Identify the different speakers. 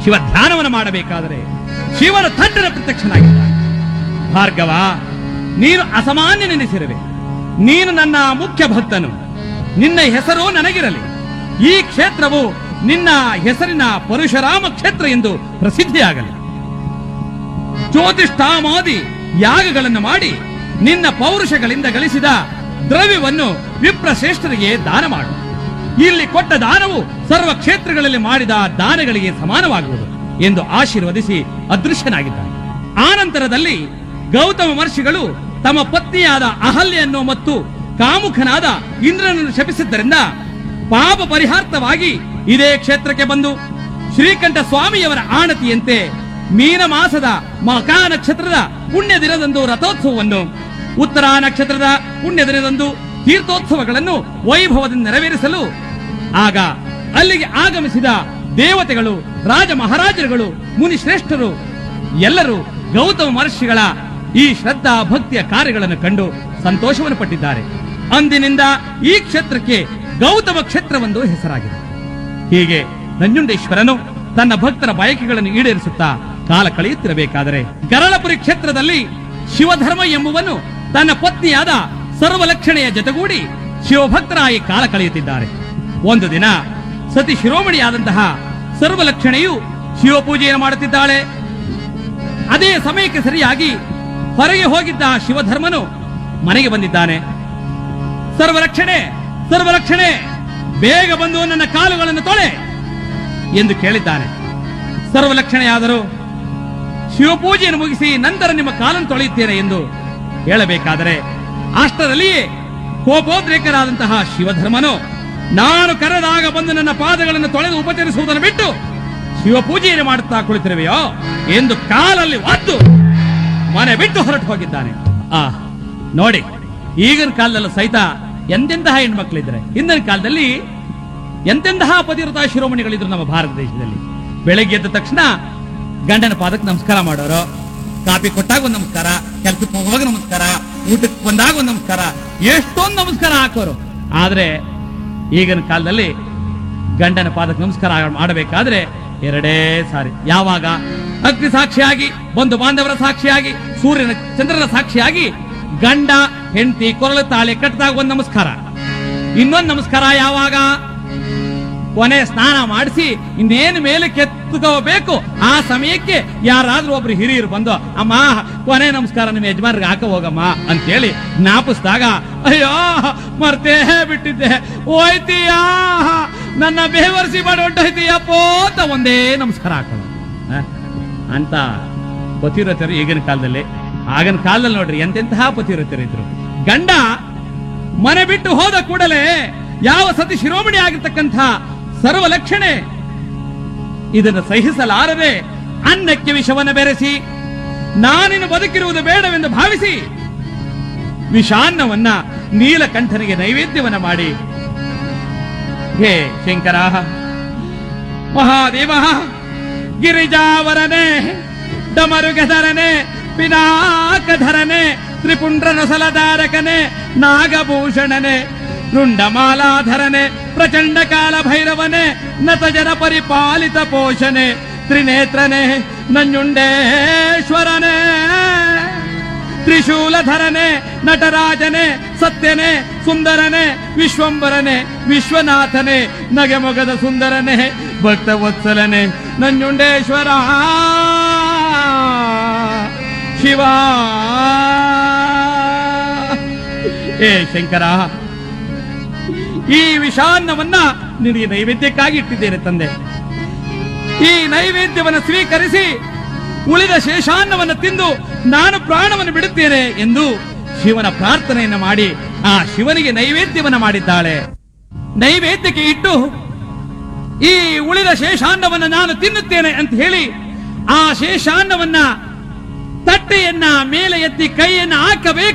Speaker 1: ಶಿವ ಧ್ಯಾನವನ್ನು ಮಾಡಬೇಕಾದರೆ ಶಿವನ ತಂಡನ ಪ್ರತ್ಯಕ್ಷನಾಗಿದ್ದಾನೆ ಭಾರ್ಗವ ನೀನು ಅಸಾಮಾನ್ಯನೆನಿಸಿರುವೆ ನೀನು ನನ್ನ ಮುಖ್ಯ ಭಕ್ತನು ನಿನ್ನ ಹೆಸರು ನನಗಿರಲಿ ಈ ಕ್ಷೇತ್ರವು ನಿನ್ನ ಹೆಸರಿನ ಪರಶುರಾಮ ಕ್ಷೇತ್ರ ಎಂದು ಪ್ರಸಿದ್ಧಿಯಾಗಲಿ ಜ್ಯೋತಿಷ್ಠಾಮಾದಿ ಯಾಗಗಳನ್ನು ಮಾಡಿ ನಿನ್ನ ಪೌರುಷಗಳಿಂದ ಗಳಿಸಿದ ದ್ರವ್ಯವನ್ನು ವಿಪ್ರಶ್ರೇಷ್ಠರಿಗೆ ದಾನ ಮಾಡು ಇಲ್ಲಿ ಕೊಟ್ಟ ದಾನವು ಸರ್ವ ಕ್ಷೇತ್ರಗಳಲ್ಲಿ ಮಾಡಿದ ದಾನಗಳಿಗೆ ಸಮಾನವಾಗುವುದು ಎಂದು ಆಶೀರ್ವದಿಸಿ ಅದೃಶ್ಯನಾಗಿದ್ದಾನೆ ಆನಂತರದಲ್ಲಿ ಗೌತಮ ಮಹರ್ಷಿಗಳು ತಮ್ಮ ಪತ್ನಿಯಾದ ಅಹಲ್ಯನ್ನು ಮತ್ತು ಕಾಮುಖನಾದ ಇಂದ್ರನನ್ನು ಶಪಿಸಿದ್ದರಿಂದ ಪಾಪ ಪರಿಹಾರ್ಥವಾಗಿ ಇದೇ ಕ್ಷೇತ್ರಕ್ಕೆ ಬಂದು ಶ್ರೀಕಂಠ ಸ್ವಾಮಿಯವರ ಆಣತಿಯಂತೆ ಮೀನ ಮಾಸದ ಮಕಾ ನಕ್ಷತ್ರದ ಪುಣ್ಯ ದಿನದಂದು ರಥೋತ್ಸವವನ್ನು ಉತ್ತರ ನಕ್ಷತ್ರದ ಪುಣ್ಯ ದಿನದಂದು ತೀರ್ಥೋತ್ಸವಗಳನ್ನು ವೈಭವದಿಂದ ನೆರವೇರಿಸಲು ಆಗ ಅಲ್ಲಿಗೆ ಆಗಮಿಸಿದ ದೇವತೆಗಳು ರಾಜ ಮಹಾರಾಜರುಗಳು ಮುನಿ ಶ್ರೇಷ್ಠರು ಎಲ್ಲರೂ ಗೌತಮ ಮಹರ್ಷಿಗಳ ಈ ಶ್ರದ್ಧಾ ಭಕ್ತಿಯ ಕಾರ್ಯಗಳನ್ನು ಕಂಡು ಸಂತೋಷವನ್ನು ಪಟ್ಟಿದ್ದಾರೆ ಅಂದಿನಿಂದ ಈ ಕ್ಷೇತ್ರಕ್ಕೆ ಗೌತಮ ಕ್ಷೇತ್ರವೆಂದು ಹೆಸರಾಗಿದೆ ಹೀಗೆ ನಂಜುಂಡೇಶ್ವರನು ತನ್ನ ಭಕ್ತರ ಬಯಕೆಗಳನ್ನು ಈಡೇರಿಸುತ್ತಾ ಕಾಲ ಕಳೆಯುತ್ತಿರಬೇಕಾದರೆ ಗರಳಪುರಿ ಕ್ಷೇತ್ರದಲ್ಲಿ ಶಿವಧರ್ಮ ಎಂಬುವನು ತನ್ನ ಪತ್ನಿಯಾದ ಸರ್ವಲಕ್ಷಣೆಯ ಜೊತೆಗೂಡಿ ಶಿವಭಕ್ತರಾಗಿ ಕಾಲ ಕಳೆಯುತ್ತಿದ್ದಾರೆ ಒಂದು ದಿನ ಸತಿ ಶಿರೋಮಣಿಯಾದಂತಹ ಸರ್ವಲಕ್ಷಣೆಯು ಶಿವಪೂಜೆಯನ್ನು ಮಾಡುತ್ತಿದ್ದಾಳೆ ಅದೇ ಸಮಯಕ್ಕೆ ಸರಿಯಾಗಿ ಹೊರಗೆ ಹೋಗಿದ್ದ ಶಿವಧರ್ಮನು ಮನೆಗೆ ಬಂದಿದ್ದಾನೆ ಸರ್ವರಕ್ಷಣೆ ಸರ್ವರಕ್ಷಣೆ ಬೇಗ ಬಂದು ನನ್ನ ಕಾಲುಗಳನ್ನು ತೊಳೆ ಎಂದು ಕೇಳಿದ್ದಾನೆ ಸರ್ವಲಕ್ಷಣೆಯಾದರೂ ಶಿವಪೂಜೆಯನ್ನು ಮುಗಿಸಿ ನಂತರ ನಿಮ್ಮ ಕಾಲನ್ನು ತೊಳೆಯುತ್ತೇನೆ ಎಂದು ಹೇಳಬೇಕಾದರೆ ಅಷ್ಟರಲ್ಲಿಯೇ ಕೋಪೋದ್ರೇಕರಾದಂತಹ ಶಿವಧರ್ಮನು ನಾನು ಕರೆದಾಗ ಬಂದು ನನ್ನ ಪಾದಗಳನ್ನು ತೊಳೆದು ಉಪಚರಿಸುವುದನ್ನು ಬಿಟ್ಟು ಶಿವಪೂಜೆಯನ್ನು ಮಾಡುತ್ತಾ ಕುಳಿತಿರುವೆಯೋ ಎಂದು ಕಾಲಲ್ಲಿ ಒದ್ದು ಮನೆ ಬಿಟ್ಟು ಹೊರಟು ಹೋಗಿದ್ದಾನೆ ಆ ನೋಡಿ ಈಗಿನ ಕಾಲದಲ್ಲೂ ಸಹಿತ ಎಂತೆಂತಹ ಹೆಣ್ಮಕ್ಳಿದ್ರೆ ಹಿಂದಿನ ಕಾಲದಲ್ಲಿ ಎಂತೆಂತಹ ಪತಿವ್ರತ ಶಿರೋಮಣಿಗಳಿದ್ರು ನಮ್ಮ ಭಾರತ ದೇಶದಲ್ಲಿ ಬೆಳಗ್ಗೆ ಎದ್ದ ತಕ್ಷಣ ಗಂಡನ ಪಾದಕ್ಕೆ ನಮಸ್ಕಾರ ಮಾಡೋರು ಕಾಫಿ ಕೊಟ್ಟಾಗ ಒಂದು ನಮಸ್ಕಾರ ಕೆಲಸಕ್ಕೆ ಹೋಗುವಾಗ ನಮಸ್ಕಾರ ಊಟಕ್ಕೆ ಬಂದಾಗ ಒಂದು ನಮಸ್ಕಾರ ಎಷ್ಟೊಂದು ನಮಸ್ಕಾರ ಹಾಕೋರು ಆದ್ರೆ ಈಗಿನ ಕಾಲದಲ್ಲಿ ಗಂಡನ ಪಾದಕ್ಕೆ ನಮಸ್ಕಾರ ಮಾಡಬೇಕಾದ್ರೆ ಎರಡೇ ಸಾರಿ ಯಾವಾಗ ಅಗ್ನಿ ಸಾಕ್ಷಿಯಾಗಿ ಬಂಧು ಬಾಂಧವರ ಸಾಕ್ಷಿಯಾಗಿ ಸೂರ್ಯನ ಚಂದ್ರನ ಸಾಕ್ಷಿಯಾಗಿ ಗಂಡ ಹೆಂಡತಿ ಕೊರಳು ತಾಳೆ ಕಟ್ಟಿದಾಗ ಒಂದು ನಮಸ್ಕಾರ ಇನ್ನೊಂದು ನಮಸ್ಕಾರ ಯಾವಾಗ ಕೊನೆ ಸ್ನಾನ ಮಾಡಿಸಿ ಇನ್ನೇನು ಮೇಲೆ ಕೆತ್ತುಕೋಬೇಕು ಆ ಸಮಯಕ್ಕೆ ಯಾರಾದ್ರೂ ಒಬ್ರು ಹಿರಿಯರು ಬಂದು ಅಮ್ಮ ಕೊನೆ ನಮಸ್ಕಾರ ನಿಮ್ಮ ಯಜಮಾನ್ರಿಗೆ ಹಾಕ ಹೋಗಮ್ಮ ಅಂತೇಳಿ ಜ್ಞಾಪಿಸಿದಾಗ ಅಯ್ಯೋ ಮರ್ತೇ ಬಿಟ್ಟಿದ್ದೆ ಹೋಯ್ತೀಯಾ ನನ್ನ ಬೇವರ್ಸಿ ಮಾಡಿ ಹೊಂಟೋಯ್ತೀಯಪ್ಪೋ ಅಂತ ಒಂದೇ ನಮಸ್ಕಾರ ಹಾಕೋಣ ಅಂತ ಪತಿವ್ರತರು ಈಗಿನ ಕಾಲದಲ್ಲಿ ಆಗಿನ ಕಾಲದಲ್ಲಿ ನೋಡ್ರಿ ಎಂತೆಂತಹ ಪತಿವ್ರತರು ಇದ್ರು ಗಂಡ ಮನೆ ಬಿಟ್ಟು ಹೋದ ಕೂಡಲೇ ಯಾವ ಸತಿ ಶಿರೋಮಣಿ ಆಗಿರ್ತಕ್ಕಂಥ ಸರ್ವಲಕ್ಷಣೆ ಇದನ್ನು ಸಹಿಸಲಾರದೆ ಅನ್ನಕ್ಕೆ ವಿಷವನ್ನು ಬೆರೆಸಿ ನಾನಿನ್ನು ಬದುಕಿರುವುದು ಬೇಡವೆಂದು ಭಾವಿಸಿ ವಿಷಾನ್ನವನ್ನ ನೀಲಕಂಠನಿಗೆ ನೈವೇದ್ಯವನ್ನ ಮಾಡಿ ಹೇ ಶಂಕರ ಮಹಾದೇವ ಗಿರಿಜಾವರನೆ ಡಮರುಗಧರನೆ ಪಿನಾಕಧರನೆ ತ್ರಿಪುಂಡ್ರನೊಸಲಧಾರಕನೆ ನಾಗಭೂಷಣನೆ ರುಂಡಮಾಲಾಧರನೆ ಪ್ರಚಂಡ ಕಾಲ ಭೈರವನೆ ನತಜನ ಪರಿಪಾಲಿತ ಪೋಷಣೆ ತ್ರಿನೇತ್ರನೆ ನಂಜುಂಡೇಶ್ವರನೇ ತ್ರಿಶೂಲಧರನೆ ನಟರಾಜನೆ ಸತ್ಯನೆ ಸುಂದರನೆ ವಿಶ್ವಂಬರನೆ ವಿಶ್ವನಾಥನೆ ನಗೆಮೊಗದ ಸುಂದರನೆ ಭಕ್ತ ವತ್ಸಲನೆ ನಂಜುಂಡೇಶ್ವರ ಶಿವ ಏ ಶಂಕರ ಈ ವಿಷಾನ್ನವನ್ನ ನಿನಗೆ ನೈವೇದ್ಯಕ್ಕಾಗಿ ಇಟ್ಟಿದ್ದೇನೆ ತಂದೆ ಈ ನೈವೇದ್ಯವನ್ನು ಸ್ವೀಕರಿಸಿ ಉಳಿದ ಶೇಷಾನ್ನವನ್ನು ತಿಂದು ನಾನು ಪ್ರಾಣವನ್ನು ಬಿಡುತ್ತೇನೆ ಎಂದು ಶಿವನ ಪ್ರಾರ್ಥನೆಯನ್ನು ಮಾಡಿ ಆ ಶಿವನಿಗೆ ನೈವೇದ್ಯವನ್ನು ಮಾಡಿದ್ದಾಳೆ ನೈವೇದ್ಯಕ್ಕೆ ಇಟ್ಟು ಈ ಉಳಿದ ಶೇಷಾನ್ನವನ್ನು ನಾನು ತಿನ್ನುತ್ತೇನೆ ಅಂತ ಹೇಳಿ ಆ ಶೇಷಾನ್ನವನ್ನ ತಟ್ಟೆಯನ್ನ ಮೇಲೆ ಎತ್ತಿ ಕೈಯನ್ನ ಹಾಕಬೇಕು